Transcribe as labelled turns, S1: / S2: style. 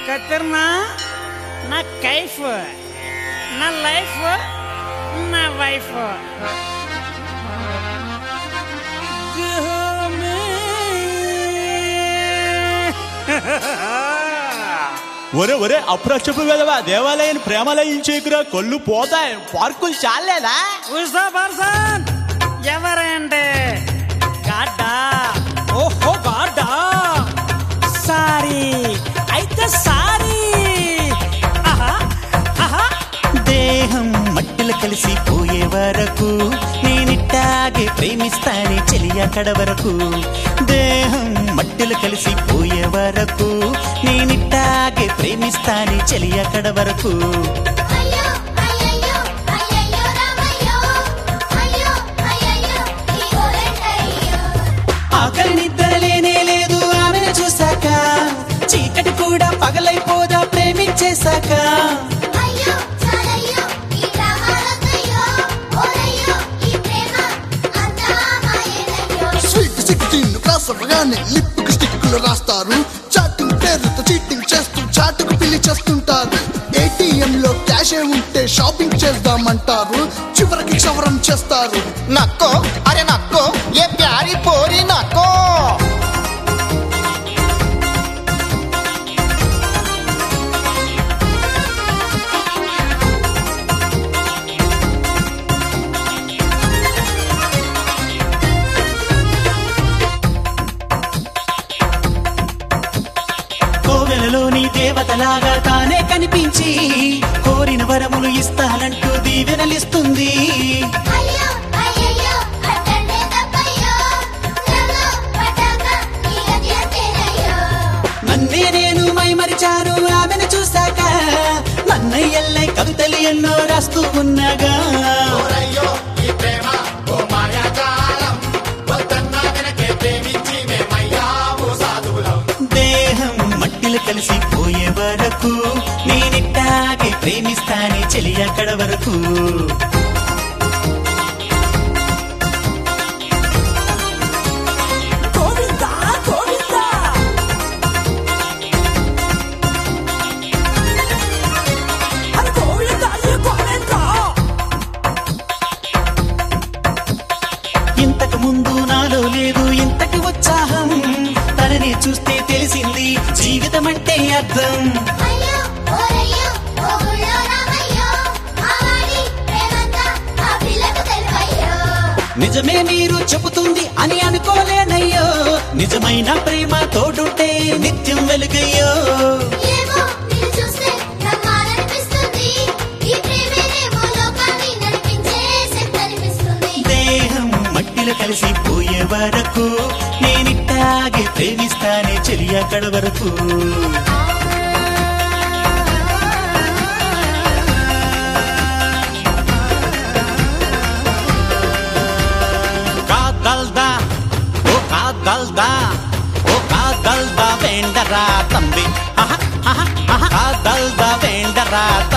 S1: కత్తిర్నా నా కైఫ్ నా లైఫ్ నా వైఫ్
S2: ఒరే ఒరే అప్రక్షపు వెదవా దేవాలయాన్ని ప్రేమాలయం చేయకురా కొల్లు పోతాయి పార్కులు చాలేదా
S1: ఉసా పర్సన్ ఎవరంటే గాడ్డా ఓహో గాడ్డా సారీ అయితే సారీ ఆహా ఆహా
S2: దేహం మట్టిలో కలిసి పోయే వరకు నేనిట్టాగే ప్రేమిస్తానే చెలియ కడ వరకు దేహం మట్టిలో కలిసి పోయే వరకు నేనిట్టాగే ప్రేమిస్తానే చెలియ కడ వరకు
S3: అయ్యో అయ్యయ్యో అయ్యయ్యో రామయ్యో అయ్యో అయ్యయ్యో ఈ ఓరెంటయ్యో
S2: ఆకలి నిద్ర లేనే లేదు ఆమెను చూశాక చీకటి కూడా పగలైపోదా ప్రేమించేశాక
S3: అయ్యో చాలయ్యో ఈ డ్రామాలొద్దయ్యో ఓరయ్యో ఈ ప్రేమ అంతా మాయేనయ్యో
S4: స్వీట్ సిక్స్టీన్ క్లాస్ అవ్వగానే లిప్ స్టిక్లు రాస్తారు చాటింగ్ పేరుతో చీటింగ్ చేస్తూ చాటుకు పిల్లి చేస్తుంటారు ఏటీఎం లో క్యాష్ ఉంటే షాపింగ్ చేద్దామంటారు చివరికి క్షవరం చేస్తారు
S5: నక్కో అరే నక్కో ఏ ప్యారి పోరి నక్కో
S2: కోవెలలోని దేవతలాగా తానే కనిపించి కోరిన వరములు ఇస్తానంటూ దీవెనలిస్తుంది
S3: అయ్యో అయ్యయ్యో అట్టండే తప్పయ్యో నన్ను పట్టాక నీ గతి అంతేనయ్యో
S2: నన్నే నేను మైమరిచాను ఆమెను చూశాక నన్నయ్యల్లై కవితలు ఎన్నో రాస్తూ ఉన్నాగా దేహం మట్టిలో కలిసి పోయే వరకు నేనిట్టాగే ప్రేమిస్తానే చెలి అక్కడ వరకు
S1: గోవిందా గోవిందా అరే గోవిందా ఈ గోవిందా
S2: ఇంతకు ముందు నాలో లేదు ఇంతటి ఉత్సాహం తనని చూస్తే తెలిసింది జీవితం అంటే అర్థం
S3: అయ్యో ఓరయ్యో ఓ గుళ్ళో రామయ్యో ఆవాడి ప్రేమంతా ఆ పిల్లకు తెలుపయ్యో
S2: నిజమే మీరు చెబుతుంది అని అనుకోలేనయ్యో నిజమైన ప్రేమ తోడుంటే నిత్యం వెలుగయ్యో
S3: ఏమో నిన్ను చూస్తే నమ్మాలనిపిస్తుంది ఈ ప్రేమేనేమో లోకాన్ని నడిపించే శక్తి అనిపిస్తుంది
S2: దేహం మట్టిలో కలిసి పోయే వరకు నేనిట్టాగే ప్రేమిస్తానే చెలి అక్కడ వరకు కాదల్దా ఓ కాదల్దా ఓ కాదల్దా వేండరా తంబి ఆహా, ఆహా, ఆహా. కాదల్దా వేండరా